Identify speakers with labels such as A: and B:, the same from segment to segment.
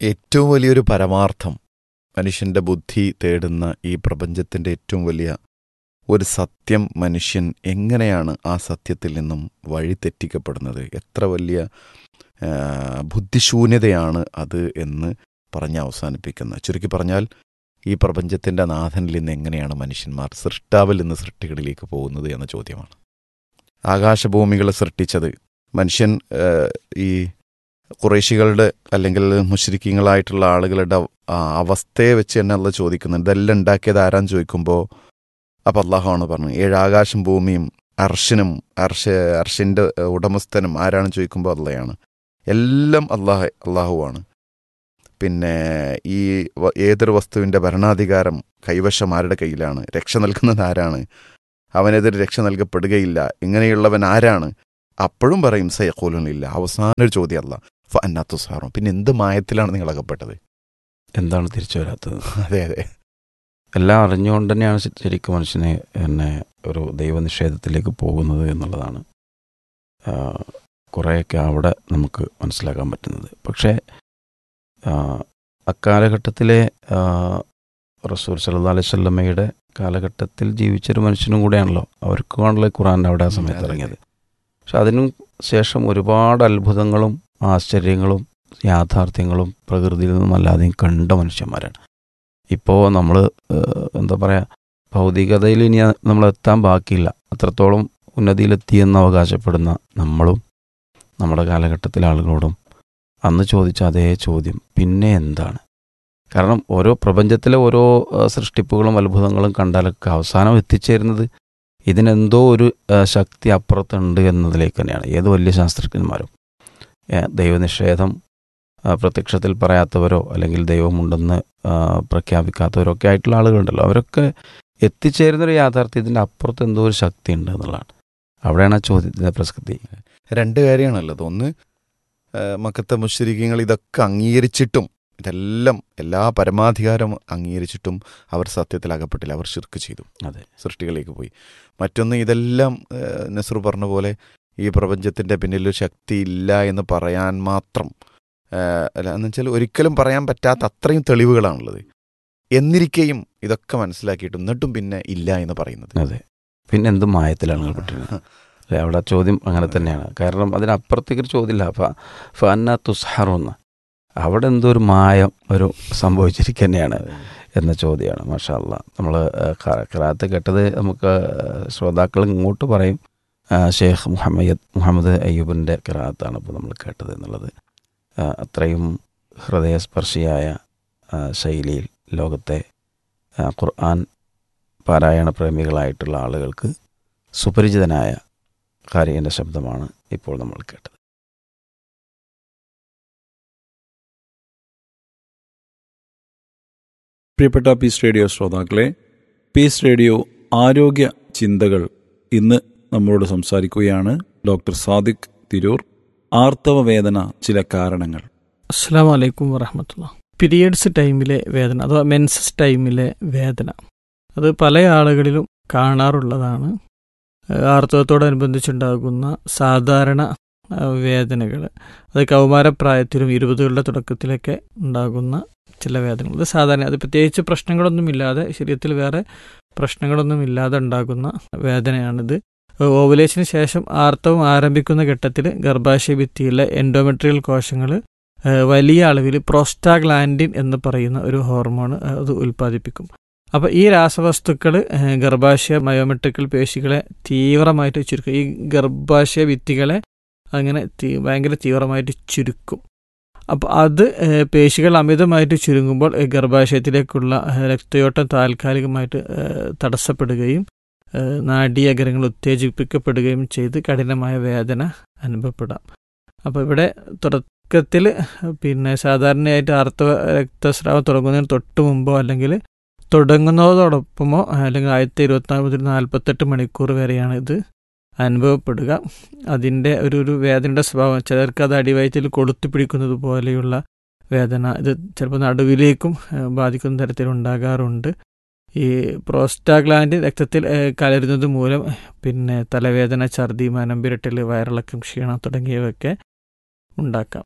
A: ഏറ്റവും വലിയൊരു പരമാർത്ഥം മനുഷ്യന്റെ ബുദ്ധി തേടുന്ന ഈ പ്രപഞ്ചത്തിന്റെ ഏറ്റവും വലിയ ഒരു സത്യം മനുഷ്യൻ എങ്ങനെയാണ് ആ സത്യത്തിൽ നിന്നും വഴി തെറ്റിക്കപ്പെടുന്നത് എത്ര വലിയ ആ, ബുദ്ധിശൂന്യതയാണ് അത് എന്ന് പറഞ്ഞ് അവസാനിപ്പിക്കുന്നത് ചുരുക്കി പറഞ്ഞാൽ ഈ പ്രപഞ്ചത്തിന്റെ നാഥനിൽ നിന്ന് എങ്ങനെയാണ് മനുഷ്യന്മാർ സൃഷ്ടാവിൽ നിന്ന് സൃഷ്ടികളിലേക്ക് പോകുന്നത് എന്ന ചോദ്യമാണ് ആകാശഭൂമികളെ സൃഷ്ടിച്ചത് മനുഷ്യൻ ആ, ഈ കുറേശികളുടെ അല്ലെങ്കിൽ മുശ്രിക്കങ്ങളായിട്ടുള്ള ആളുകളുടെ ആ അവസ്ഥയെ വെച്ച് തന്നെ അല്ല ചോദിക്കുന്നത് ഇതെല്ലാം ഉണ്ടാക്കിയത് ആരാന്ന് ചോദിക്കുമ്പോൾ അപ്പം അള്ളാഹുവാണ് പറഞ്ഞത് ഏഴ് ആകാശം ഭൂമിയും അർഷനും അർഷ അർഷിൻ്റെ ഉടമസ്ഥനും ആരാണ് ചോദിക്കുമ്പോൾ അള്ളയാണ് എല്ലാം അള്ളാഹ് അള്ളാഹുവാണ് പിന്നെ ഈ വ- ഏതൊരു വസ്തുവിൻ്റെ ഭരണാധികാരം കൈവശം ആരുടെ കയ്യിലാണ് രക്ഷ നൽകുന്നത് ആരാണ് അവനെതിരെ രക്ഷ നൽകപ്പെടുകയില്ല ഇങ്ങനെയുള്ളവൻ ആരാണ് അപ്പോഴും പറയും സയക്കോലനില്ല അവസാന ഒരു ചോദ്യം അല്ല അന്നാത്തു സാറും പിന്നെ എന്ത് മായത്തിലാണ് നിങ്ങൾ അകപ്പെട്ടത്
B: എന്താണ് തിരിച്ചു വരാത്തത്
A: അതെ അതെ
B: എല്ലാം അറിഞ്ഞുകൊണ്ട് തന്നെയാണ് ശ- ശരിക്കും മനുഷ്യനെ എന്നെ ഒരു ദൈവനിഷേധത്തിലേക്ക് പോകുന്നത് എന്നുള്ളതാണ് ആ, കുറേയൊക്കെ അവിടെ നമുക്ക് മനസ്സിലാക്കാൻ പറ്റുന്നത് പക്ഷേ ആ, അക്കാലഘട്ടത്തിലെ ആ, റസൂൽ സല്ലാ അലൈഹി സ്വല്ലമ്മയുടെ കാലഘട്ടത്തിൽ ജീവിച്ചൊരു മനുഷ്യനും കൂടെയാണല്ലോ അവർക്കുമാണല്ലോ ഈ ഖുറാൻ അവിടെ ആ
A: ഉം,
B: സമയത്ത്
A: അതെ,
B: ഇറങ്ങിയത് പക്ഷെ അതിനും ശേഷം ഒരുപാട് അത്ഭുതങ്ങളും ആശ്ചര്യങ്ങളും യാഥാർത്ഥ്യങ്ങളും പ്രകൃതിയിൽ നിന്നും അല്ലാതെയും കണ്ട മനുഷ്യന്മാരാണ് ഇപ്പോൾ നമ്മൾ എന്താ പറയുക ഭൗതികതയിൽ ഇനി നമ്മൾ എത്താൻ ബാക്കിയില്ല അത്രത്തോളം ഉന്നതിയിലെത്തിയെന്ന് അവകാശപ്പെടുന്ന നമ്മളും നമ്മുടെ കാലഘട്ടത്തിലെ ആളുകളോടും അന്ന് ചോദിച്ച അതേ ചോദ്യം പിന്നെ എന്താണ് കാരണം ഓരോ പ്രപഞ്ചത്തിലെ ഓരോ ആ, സൃഷ്ടിപ്പുകളും അത്ഭുതങ്ങളും കണ്ടാലൊക്കെ അവസാനം എത്തിച്ചേരുന്നത് ഇതിനെന്തോ ഒരു ആ, ശക്തി അപ്പുറത്തുണ്ട് എന്നതിലേക്ക് തന്നെയാണ് ഏത് വലിയ ശാസ്ത്രജ്ഞന്മാരും ഏ, ദൈവനിഷേധം ആ, പ്രത്യക്ഷത്തിൽ പറയാത്തവരോ അല്ലെങ്കിൽ ദൈവമുണ്ടെന്ന് ആ, പ്രഖ്യാപിക്കാത്തവരോ ഒക്കെ ആയിട്ടുള്ള ആളുകളുണ്ടല്ലോ അവരൊക്കെ എത്തിച്ചേരുന്നൊരു യാഥാർത്ഥ്യത്തിൻ്റെ അപ്പുറത്ത് എന്തോ ഒരു ശക്തി ഉണ്ട് എന്നുള്ളതാണ് അവിടെയാണ് ആ ചോദ്യത്തിൻ്റെ പ്രസക്തി
A: രണ്ട് കാര്യമാണുള്ളത് ഒന്ന് ആ, മക്കത്തെ മുശ്രിക്കങ്ങൾ ഇതൊക്കെ അംഗീകരിച്ചിട്ടും ഇതെല്ലാം എല്ലാ പരമാധികാരം അംഗീകരിച്ചിട്ടും അവർ സത്യത്തിൽ അകപ്പെട്ടില്ല അവർ ശിർക്ക് ചെയ്തു
B: അതെ
A: സൃഷ്ടികളിലേക്ക് പോയി മറ്റൊന്ന് ഇതെല്ലാം ആ, നസ്രു പറഞ്ഞ പോലെ ഈ പ്രപഞ്ചത്തിന്റെ പിന്നിൽ ഒരു ശക്തി ഇല്ല എന്ന് പറയാൻ മാത്രം ആ, അല്ല എന്ന് വെച്ചാൽ ഒരിക്കലും പറയാൻ പറ്റാത്ത അത്രയും തെളിവുകളാണുള്ളത് എന്നിരിക്കെയും ഇതൊക്കെ മനസ്സിലാക്കിയിട്ടും എന്നിട്ടും പിന്നെ ഇല്ല എന്ന് പറയുന്നത്
B: അതെ പിന്നെ എന്ത് മായത്തിലാണ് നിങ്ങൾ പെട്ടിരുന്നത് അല്ലേ അവിടെ ആ ചോദ്യം അങ്ങനെ തന്നെയാണ് കാരണം അതിനപ്പുറത്തേക്ക് ഒരു ചോദ്യമില്ല ഫ ഫന്ന തുസ്ഹറൊന്ന് അവിടെ എന്തോ ഒരു മായം ഒരു സംഭവിച്ചിരിക്കുക തന്നെയാണ് എന്ന ചോദ്യമാണ് മാഷാല്ല നമ്മൾ ഖറാത്ത് കേട്ടത് നമുക്ക് ശ്രോതാക്കൾ ഇങ്ങോട്ട് പറയും ആ, ഷെയ്ഖ് മുഹമ്മദ് മുഹമ്മദ് അയ്യൂബിൻ്റെ ഖറാത്താണ് ഇപ്പോൾ നമ്മൾ കേട്ടത് എന്നുള്ളത് ആ, അത്രയും ഹൃദയസ്പർശിയായ ആ, ശൈലിയിൽ ലോകത്തെ ആ, ഖുർആൻ പാരായണ പ്രേമികളായിട്ടുള്ള ആളുകൾക്ക് സുപരിചിതനായ കാരികൻ്റെ ശബ്ദമാണ് ഇപ്പോൾ നമ്മൾ കേട്ടത്
C: പ്രിയപ്പെട്ട പീസ് റേഡിയോ ശ്രോതാക്കളെ പീസ് റേഡിയോ ആരോഗ്യ ചിന്തകൾ ഇന്ന് നമ്മളോട് സംസാരിക്കുകയാണ് ഡോക്ടർ സാദിഖ് തിരൂർ ആർത്തവ വേദന ചില കാരണങ്ങൾ
D: അസ്സാം വലൈക്കും വറഹമത്തുള്ള പീരിയഡ്സ് ടൈമിലെ വേദന അഥവാ മെൻസസ് ടൈമിലെ വേദന അത് പല ആളുകളിലും കാണാറുള്ളതാണ് ഏഹ് ആർത്തവത്തോടനുബന്ധിച്ചുണ്ടാകുന്ന സാധാരണ വേദനകൾ അത് കൗമാരപ്രായത്തിലും ഇരുപതുകളുടെ തുടക്കത്തിലൊക്കെ ഉണ്ടാകുന്ന ചില വേദനകൾ അത് സാധാരണ അത് പ്രത്യേകിച്ച് പ്രശ്നങ്ങളൊന്നുമില്ലാതെ ശരീരത്തിൽ വേറെ പ്രശ്നങ്ങളൊന്നും ഇല്ലാതെ ഉണ്ടാകുന്ന വേദനയാണിത് ഓവുലേഷന് ശേഷം ആർത്തവം ആരംഭിക്കുന്ന ഘട്ടത്തിൽ ഗർഭാശയ ഭിത്തിയിലെ എൻഡോമെട്രിയൽ കോശങ്ങൾ ഏഹ് വലിയ അളവിൽ പ്രോസ്റ്റാഗ്ലാൻഡിൻ എന്ന് പറയുന്ന ഒരു ഹോർമോൺ ഏഹ് അത് ഉൽപ്പാദിപ്പിക്കും അപ്പോൾ ഈ രാസവസ്തുക്കൾ ഏഹ് ഗർഭാശയ മയോമെട്രിക്കൽ പേശികളെ തീവ്രമായിട്ട് ചുരുക്കും ഈ ഗർഭാശയ ഭിത്തികളെ അങ്ങനെ തീ- ഭയങ്കര തീവ്രമായിട്ട് ചുരുക്കും അപ്പോൾ അത് ഏഹ് പേശികൾ അമിതമായിട്ട് ചുരുങ്ങുമ്പോൾ ഏഹ് ഗർഭാശയത്തിലേക്കുള്ള ഏഹ് രക്തയോട്ടം താൽക്കാലികമായിട്ട് ഏഹ് തടസ്സപ്പെടുകയും ഏഹ് നാഡീയകരങ്ങൾ ഉത്തേജിപ്പിക്കപ്പെടുകയും ചെയ്ത് കഠിനമായ വേദന അനുഭവപ്പെടാം അപ്പോൾ ഇവിടെ തുടക്കത്തിൽ പിന്നെ സാധാരണയായിട്ട് ആർത്തവ രക്തസ്രാവം തുടങ്ങുന്നതിന് തൊട്ട് മുമ്പോ അല്ലെങ്കിൽ തുടങ്ങുന്നതോടൊപ്പമോ അല്ലെങ്കിൽ ആദ്യത്തെ ഇരുപത്തിനാല് മുതൽ നാൽപ്പത്തെട്ട് മണിക്കൂർ വരെയാണ് ഇത് അനുഭവപ്പെടുക അതിൻ്റെ ഒരു ഒരു വേദനയുടെ സ്വഭാവം ചിലർക്ക് അത് അടിവയറ്റിൽ കൊളുത്തി പിടിക്കുന്നത് പോലെയുള്ള വേദന ഇത് ചിലപ്പോൾ നടുവിലേക്കും ഏഹ്, ബാധിക്കുന്ന തരത്തിൽ ഉണ്ടാകാറുണ്ട് ഈ പ്രോസ്റ്റാഗ്ലാൻഡ് രക്തത്തിൽ ഏഹ്, കലരുന്നത് മൂലം പിന്നെ തലവേദന ഛർദി മനം പുരട്ടൽ വയറിളക്കം ക്ഷീണം തുടങ്ങിയവയൊക്കെ ഉണ്ടാക്കാം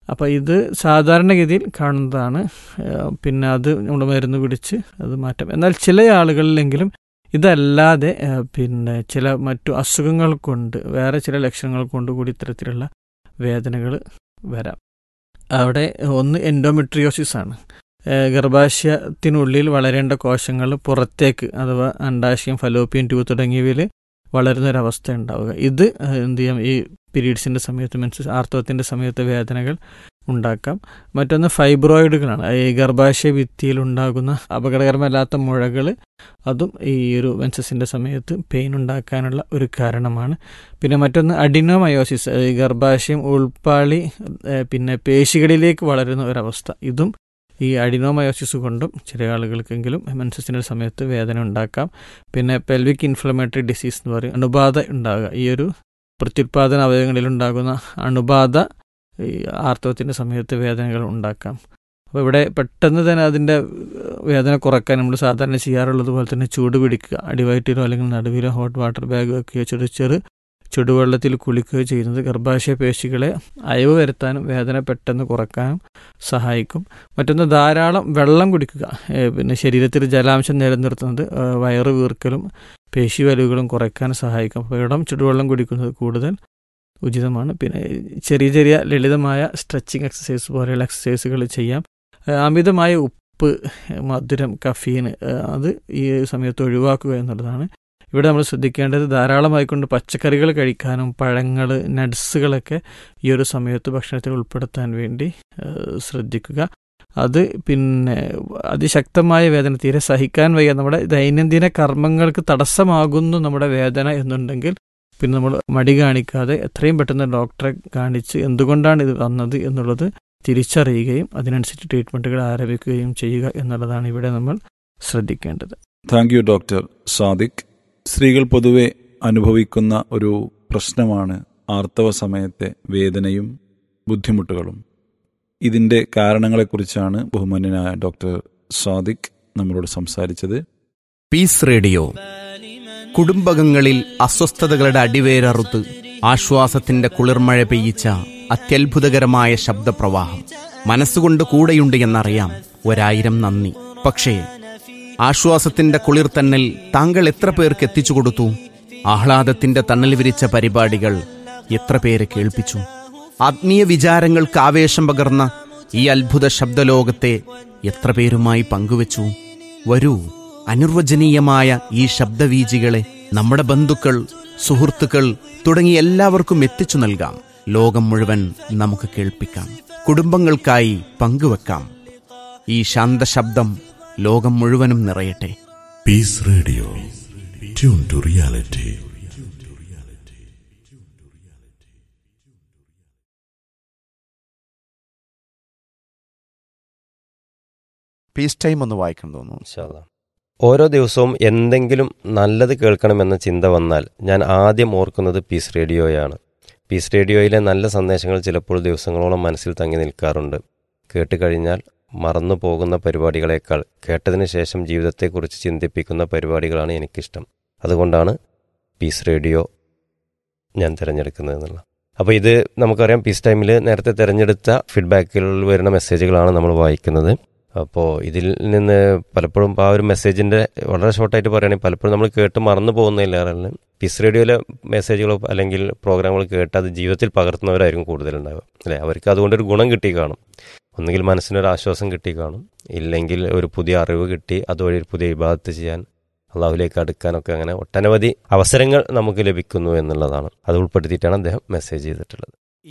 D: അപ്പോൾ ഇത് സാധാരണഗതിയിൽ കാണുന്നതാണ് ഏഹ് പിന്നെ അത് നമ്മൾ മരുന്ന് പിടിച്ച് അത് മാറ്റാം എന്നാൽ ചില ആളുകളിലെങ്കിലും ഇതല്ലാതെ ഏഹ് പിന്നെ ചില മറ്റു അസുഖങ്ങൾ കൊണ്ട് വേറെ ചില ലക്ഷണങ്ങൾ കൊണ്ട് കൂടി ഇത്തരത്തിലുള്ള വേദനകൾ വരാം അവിടെ ഒന്ന് എൻഡോമെട്രിയോസിസ് ആണ് ഏഹ് ഗർഭാശയത്തിനുള്ളിൽ വളരേണ്ട കോശങ്ങൾ പുറത്തേക്ക് അഥവാ അണ്ടാശയം ഫലോപ്പിയൻ ട്യൂബ് തുടങ്ങിയവയിൽ വളരുന്ന ഒരവസ്ഥ ഉണ്ടാവുക ഇത് ഏഹ് എന്ത് ചെയ്യാം ഈ പീരീഡ്സിൻ്റെ സമയത്ത് മെൻസ് ആർത്തവത്തിൻ്റെ സമയത്ത് വേദനകൾ ഉണ്ടാക്കാം മറ്റൊന്ന് ഫൈബ്രോയിഡുകളാണ് ഈ ഗർഭാശയ ഭിത്തിയിൽ ഉണ്ടാകുന്ന അപകടകരമല്ലാത്ത മുഴകൾ അതും ഈ ഒരു മെൻസസിൻ്റെ സമയത്ത് പെയിൻ ഉണ്ടാക്കാനുള്ള ഒരു കാരണമാണ് പിന്നെ മറ്റൊന്ന് അഡിനോമയോസിസ് ഈ ഗർഭാശയം ഉൾപ്പാളി ഏഹ് പിന്നെ പേശികളിലേക്ക് വളരുന്ന ഒരവസ്ഥ ഇതും ഈ അഡിനോമയോസിസ് കൊണ്ടും ചില ആളുകൾക്കെങ്കിലും മെൻസസിൻ്റെ സമയത്ത് വേദന ഉണ്ടാക്കാം പിന്നെ പെൽവിക് ഇൻഫ്ലമേറ്ററി ഡിസീസ് എന്ന് പറയും അണുബാധ ഉണ്ടാകുക ഈ ഒരു പ്രത്യുൽപാദന അവയവങ്ങളിൽ ഉണ്ടാകുന്ന അണുബാധ ഈ ആർത്തവത്തിൻ്റെ സമയത്ത് വേദനകൾ ഉണ്ടാക്കാം അപ്പോൾ ഇവിടെ പെട്ടെന്ന് തന്നെ അതിൻ്റെ വേദന കുറയ്ക്കാൻ നമ്മൾ സാധാരണ ചെയ്യാറുള്ളത് പോലെ തന്നെ ചൂട് പിടിക്കുക അടിവയറ്റിലോ അല്ലെങ്കിൽ നടുവിലോ ഹോട്ട് വാട്ടർ ബാഗ് വെക്കുകയോ ചെറു ചെറു ചുടുവെള്ളത്തിൽ കുളിക്കുകയോ ചെയ്യുന്നത് ഗർഭാശയ പേശികളെ അയവ് വരുത്താനും വേദന പെട്ടെന്ന് കുറക്കാനും സഹായിക്കും മറ്റൊന്ന് ധാരാളം വെള്ളം കുടിക്കുക ഏഹ് പിന്നെ ശരീരത്തിൽ ജലാംശം നിലനിർത്തുന്നത് ഏഹ് വയറ് വീർക്കലും പേശി വലിവുകളും കുറയ്ക്കാൻ സഹായിക്കും അപ്പോൾ ഇടം ചുടുവെള്ളം കുടിക്കുന്നത് കൂടുതൽ ഉചിതമാണ് പിന്നെ ചെറിയ ചെറിയ ലളിതമായ സ്ട്രെച്ചിങ് എക്സസൈസ് പോലെയുള്ള എക്സസൈസുകൾ ചെയ്യാം ഏഹ് അമിതമായ ഉപ്പ് മധുരം കഫീൻ ഏഹ് അത് ഈ സമയത്ത് ഒഴിവാക്കുക എന്നുള്ളതാണ് ഇവിടെ നമ്മൾ ശ്രദ്ധിക്കേണ്ടത് ധാരാളമായിക്കൊണ്ട് പച്ചക്കറികൾ കഴിക്കാനും പഴങ്ങൾ നട്സുകളൊക്കെ ഈ ഒരു സമയത്ത് ഭക്ഷണത്തിൽ ഉൾപ്പെടുത്താൻ വേണ്ടി ഏഹ് ശ്രദ്ധിക്കുക അത് പിന്നെ അതിശക്തമായ വേദന തീരെ സഹിക്കാൻ വയ്യ നമ്മുടെ ദൈനംദിന കർമ്മങ്ങൾക്ക് തടസ്സമാകുന്നു നമ്മുടെ വേദന എന്നുണ്ടെങ്കിൽ പിന്നെ നമ്മൾ മടി കാണിക്കാതെ എത്രയും പെട്ടെന്ന് ഡോക്ടറെ കാണിച്ച് എന്തുകൊണ്ടാണ് ഇത് വന്നത് എന്നുള്ളത് തിരിച്ചറിയുകയും അതിനനുസരിച്ച് ട്രീറ്റ്മെൻറ്റുകൾ ആരംഭിക്കുകയും ചെയ്യുക എന്നുള്ളതാണ് ഇവിടെ നമ്മൾ ശ്രദ്ധിക്കേണ്ടത്
C: താങ്ക് യു ഡോക്ടർ സാദിഖ് സ്ത്രീകൾ പൊതുവെ അനുഭവിക്കുന്ന ഒരു പ്രശ്നമാണ് ആർത്തവ സമയത്തെ വേദനയും ബുദ്ധിമുട്ടുകളും ഇതിൻ്റെ കാരണങ്ങളെക്കുറിച്ചാണ് ബഹുമാന്യനായ ഡോക്ടർ സാദിഖ് നമ്മളോട് സംസാരിച്ചത്
E: പീസ് റേഡിയോ കുടുംബകങ്ങളിൽ അസ്വസ്ഥതകളുടെ അടിവേരറുത്ത് ആശ്വാസത്തിന്റെ കുളിർമഴ പെയ്യിച്ച അത്യത്ഭുതകരമായ ശബ്ദപ്രവാഹം മനസ്സുകൊണ്ട് കൂടെയുണ്ട് എന്നറിയാം ഒരായിരം നന്ദി പക്ഷേ ആശ്വാസത്തിന്റെ കുളിർത്തന്നൽ താങ്കൾ എത്ര പേർക്ക് എത്തിച്ചു കൊടുത്തു ആഹ്ലാദത്തിന്റെ തണൽ വിരിച്ച പരിപാടികൾ എത്ര പേരെ കേൾപ്പിച്ചു ആത്മീയ വിചാരങ്ങൾക്ക് ആവേശം പകർന്ന ഈ അത്ഭുത ശബ്ദലോകത്തെ എത്ര പേരുമായി പങ്കുവച്ചു വരൂ അനിർവചനീയമായ ഈ ശബ്ദവീജികളെ നമ്മുടെ ബന്ധുക്കൾ സുഹൃത്തുക്കൾ തുടങ്ങി എല്ലാവർക്കും എത്തിച്ചു നൽകാം ലോകം മുഴുവൻ നമുക്ക് കേൾപ്പിക്കാം കുടുംബങ്ങൾക്കായി പങ്കുവെക്കാം ഈ ശാന്തശബ്ദം ലോകം മുഴുവനും നിറയട്ടെ
F: Peace Radio. Tune to reality.
A: Peace time ഒന്ന് വായിക്കണം തോന്നുന്നു
G: ഇൻഷാല്ലാ. ഓരോ ദിവസവും എന്തെങ്കിലും നല്ലത് കേൾക്കണമെന്ന ചിന്ത വന്നാൽ ഞാൻ ആദ്യം ഓർക്കുന്നത് പീസ് റേഡിയോയാണ് പീസ് റേഡിയോയിലെ നല്ല സന്ദേശങ്ങൾ ചിലപ്പോൾ ദിവസങ്ങളോളം മനസ്സിൽ തങ്ങി നിൽക്കാറുണ്ട് കേട്ട് കഴിഞ്ഞാൽ മറന്നു പോകുന്ന പരിപാടികളേക്കാൾ കേട്ടതിന് ശേഷം ജീവിതത്തെക്കുറിച്ച് ചിന്തിപ്പിക്കുന്ന പരിപാടികളാണ് എനിക്കിഷ്ടം അതുകൊണ്ടാണ് പീസ് റേഡിയോ ഞാൻ തിരഞ്ഞെടുക്കുന്നത് എന്നുള്ള അപ്പോൾ ഇത് നമുക്കറിയാം പീസ് ടൈമിൽ നേരത്തെ തിരഞ്ഞെടുത്ത ഫീഡ്ബാക്കിൽ വരുന്ന മെസ്സേജുകളാണ് നമ്മൾ വായിക്കുന്നത് അപ്പോൾ ഇതിൽ നിന്ന് പലപ്പോഴും ആ ഒരു മെസ്സേജിൻ്റെ വളരെ ഷോർട്ടായിട്ട് പറയുകയാണെങ്കിൽ പലപ്പോഴും നമ്മൾ കേട്ട് മറന്നു പോകുന്നതിലേറെ പീസ് റേഡിയോയിലെ മെസ്സേജുകളോ അല്ലെങ്കിൽ പ്രോഗ്രാമുകൾ കേട്ട് അത് ജീവിതത്തിൽ പകർത്തുന്നവരായിരിക്കും കൂടുതലുണ്ടാവുക അല്ലേ അവർക്ക് അതുകൊണ്ടൊരു ഗുണം കിട്ടി കാണും ഒന്നുകിൽ മനസ്സിനൊരു ആശ്വാസം കിട്ടി കാണും ഇല്ലെങ്കിൽ ഒരു പുതിയ അറിവ് കിട്ടി അതുവഴി ഒരു പുതിയ വിഭാഗത്ത് ചെയ്യാൻ അള്ളാഹുലേക്ക് അടുക്കാനൊക്കെ അങ്ങനെ ഒട്ടനവധി അവസരങ്ങൾ നമുക്ക് ലഭിക്കുന്നു എന്നുള്ളതാണ് അത് ഉൾപ്പെടുത്തിയിട്ടാണ് അദ്ദേഹം മെസ്സേജ് ചെയ്തിട്ടുള്ളത്